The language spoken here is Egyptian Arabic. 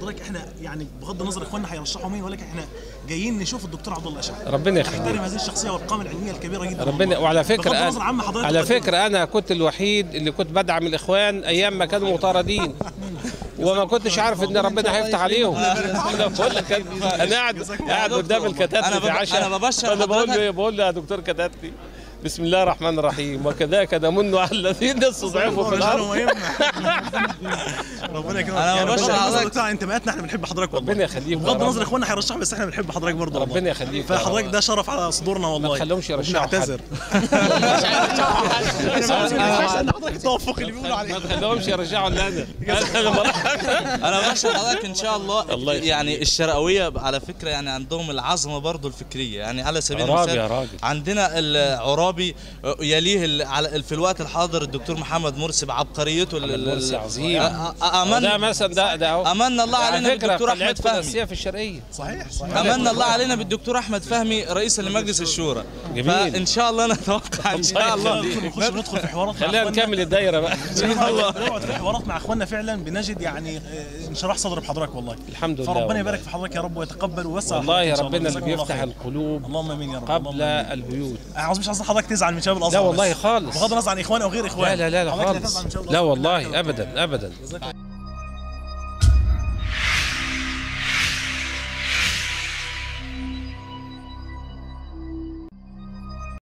حضرتك احنا يعني بغض النظر اخواننا هيرشحوا مين ولكن احنا جايين نشوف الدكتور عبد الله اشعري ربنا يخليك نحترم هذه الشخصيه والقامه العلميه الكبيره جدا ربنا والله. وعلى بغض فكره النظر عما أنا حضرتك على قدمته. فكره انا كنت الوحيد اللي كنت بدعم الاخوان ايام ما كانوا مطاردين وما كنتش عارف ان ربنا هيفتح عليهم انا بقول لك انا قاعد قاعد قدام الكتاتي أنا في بب- عشاء أنا ببشر انا بقول حضرتك. له بقول له يا دكتور كتاتي بسم الله الرحمن الرحيم وكذاك نمن على الذين استضعفوا في الارض ربنا يكرمك أنا يعني ببشر بغض النظر حضرتك. بتاع انتماءاتنا احنا بنحب حضرتك والله ربنا يخليك بغض النظر اخواننا هيرشحوا بس احنا بنحب حضرتك برضه والله ربنا يخليك يا فحضرتك رب. ده شرف على صدورنا والله ما تخليهمش يرشحوا حد. نعتذر التوافق اللي بيقولوا عليه ما تخليهمش يرجعوا لنا انا أنا انا بشهد حضرتك ان شاء الله, الله يخليك. يعني الشرقويه على فكره يعني عندهم العظمه برضو الفكريه يعني على سبيل عرابي المثال يا راجل. عندنا العرابي يليه ال- على في الوقت الحاضر الدكتور محمد مرسي بعبقريته ال- ال- مرسي عظيم. أ- أ- امن ده مثلا ده ده أهو. امن الله علينا على فكره بالدكتور احمد قلعتكم فهمي الاساسيه في الشرقيه صحيح صحيح امن الله علينا بالدكتور احمد فهمي رئيسا لمجلس الشورى جميل. فان شاء الله نتوقع ان شاء الله نخش ندخل في حوارات مع خلينا إخواننا. نكمل الدايره بقى الله بنقعد في حوارات مع اخواننا فعلا بنجد يعني آه، انشراح صدر بحضرتك والله الحمد لله فربنا والله. يبارك في حضرتك يا رب ويتقبل ويوسع والله حضرتك يا إن شاء الله. ربنا اللي جزاكم الله بيفتح خير. القلوب اللهم امين يا رب قبل اللهم آمين. البيوت انا عاوز مش عايز حضرتك تزعل من شباب الازهر لا والله بس. خالص. بغض النظر عن اخوان او غير اخوان لا لا لا, لا حضرتك خالص تزعل من شباب لا الأزهر. والله ابدا ابدا